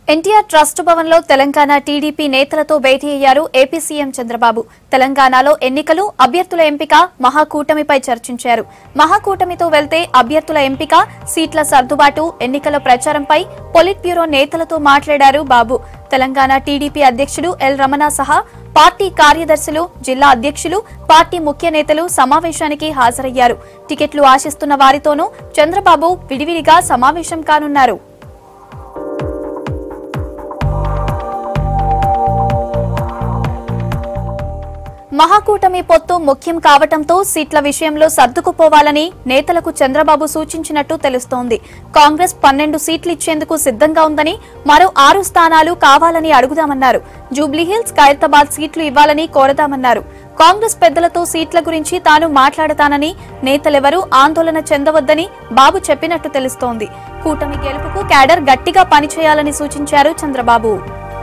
NTR trust భవన్లో Telangana TDP నేతలతో భేటీ అయ్యారు ఏపీ సీఎం చంద్రబాబు తెలంగాణలో ఎన్నికలు అభ్యర్థుల ఎంపిక మహాకూటమిపై చర్చించారు మహాకూటమితో వెళ్తే అభ్యర్థుల ఎంపిక సీట్ల సర్దుబాటు ఎన్నికల ప్రచారంపై పొలిట్ బ్యూరో నేతలతో మాట్లాడారు బాబు తెలంగాణ టీడీపీ అధ్యక్షుడు ఎల్ రమణ సహా పార్టీ కార్యదర్శులు జిల్లా అధ్యక్షులు పార్టీ ముఖ్య నేతలు సమావేశానికి హాజరయ్యారు టికెట్లు ఆశిస్తున్న వారితోనూ చంద్రబాబు విడివిడిగా సమావేశం కానున్నారు మహాకూటమి పొత్తు ముఖ్యం కావటంతో సీట్ల విషయంలో సర్దుకుపోవాలని నేతలకు చంద్రబాబు సూచించినట్టు తెలుస్తోంది కాంగ్రెస్ పన్నెండు సీట్లు ఇచ్చేందుకు సిద్ధంగా ఉందని మరో ఆరు స్థానాలు కావాలని అడుగుదామన్నారు జూబ్లీహిల్స్ ఖైరతాబాద్ సీట్లు ఇవ్వాలని కోరదామన్నారు కాంగ్రెస్ పెద్దలతో సీట్ల గురించి తాను మాట్లాడతానని నేతలెవరూ ఆందోళన చెందవద్దని బాబు చెప్పినట్టు తెలుస్తోంది కూటమి గెలుపుకు క్యాడర్ గట్టిగా పనిచేయాలని సూచించారు చంద్రబాబు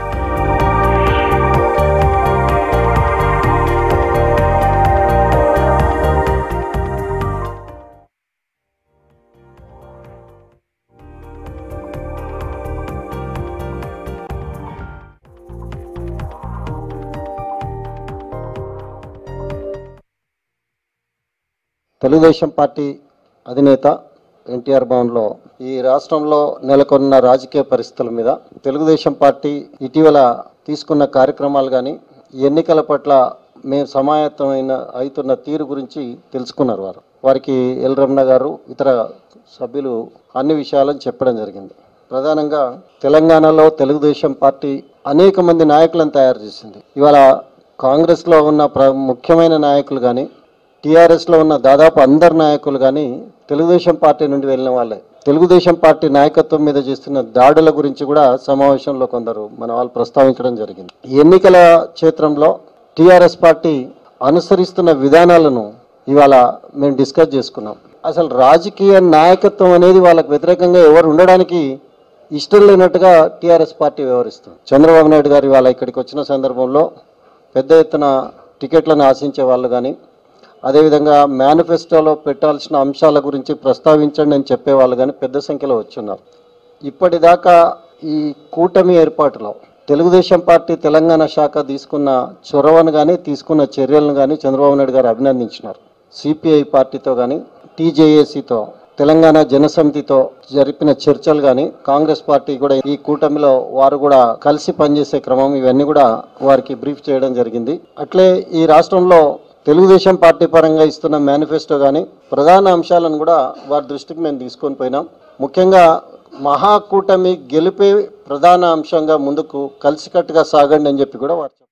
తెలుగుదేశం పార్టీ అధినేత ఎన్టీఆర్ భవన్లో ఈ రాష్ట్రంలో నెలకొన్న రాజకీయ పరిస్థితుల మీద తెలుగుదేశం పార్టీ ఇటీవల తీసుకున్న కార్యక్రమాలు కానీ ఎన్నికల పట్ల మేము సమాయత్తమైన అవుతున్న తీరు గురించి తెలుసుకున్నారు వారు వారికి ఎల్ రమణ గారు ఇతర సభ్యులు అన్ని విషయాలను చెప్పడం జరిగింది ప్రధానంగా తెలంగాణలో తెలుగుదేశం పార్టీ అనేక మంది నాయకులను తయారు చేసింది ఇవాళ కాంగ్రెస్లో ఉన్న ప్ర ముఖ్యమైన నాయకులు కానీ టీఆర్ఎస్లో ఉన్న దాదాపు అందరు నాయకులు కానీ తెలుగుదేశం పార్టీ నుండి వెళ్ళిన వాళ్ళే తెలుగుదేశం పార్టీ నాయకత్వం మీద చేస్తున్న దాడుల గురించి కూడా సమావేశంలో కొందరు మన వాళ్ళు ప్రస్తావించడం జరిగింది ఈ ఎన్నికల క్షేత్రంలో టీఆర్ఎస్ పార్టీ అనుసరిస్తున్న విధానాలను ఇవాళ మేము డిస్కస్ చేసుకున్నాం అసలు రాజకీయ నాయకత్వం అనేది వాళ్ళకు వ్యతిరేకంగా ఎవరు ఉండడానికి ఇష్టం లేనట్టుగా టీఆర్ఎస్ పార్టీ వ్యవహరిస్తుంది చంద్రబాబు నాయుడు గారు ఇవాళ ఇక్కడికి వచ్చిన సందర్భంలో పెద్ద ఎత్తున టికెట్లను ఆశించే వాళ్ళు కానీ అదేవిధంగా మేనిఫెస్టోలో పెట్టాల్సిన అంశాల గురించి ప్రస్తావించండి అని చెప్పేవాళ్ళు కానీ పెద్ద సంఖ్యలో వచ్చున్నారు ఇప్పటిదాకా ఈ కూటమి ఏర్పాటులో తెలుగుదేశం పార్టీ తెలంగాణ శాఖ తీసుకున్న చొరవను కానీ తీసుకున్న చర్యలను కానీ చంద్రబాబు నాయుడు గారు అభినందించినారు సిపిఐ పార్టీతో కానీ టీజేఏసీతో తెలంగాణ జనసమితితో జరిపిన చర్చలు కానీ కాంగ్రెస్ పార్టీ కూడా ఈ కూటమిలో వారు కూడా కలిసి పనిచేసే క్రమం ఇవన్నీ కూడా వారికి బ్రీఫ్ చేయడం జరిగింది అట్లే ఈ రాష్ట్రంలో తెలుగుదేశం పార్టీ పరంగా ఇస్తున్న మేనిఫెస్టో కానీ ప్రధాన అంశాలను కూడా వారి దృష్టికి మేము తీసుకొని పోయినాం ముఖ్యంగా మహాకూటమి గెలిపే ప్రధాన అంశంగా ముందుకు కలిసికట్టుగా సాగండి అని చెప్పి కూడా వారు చెప్పారు.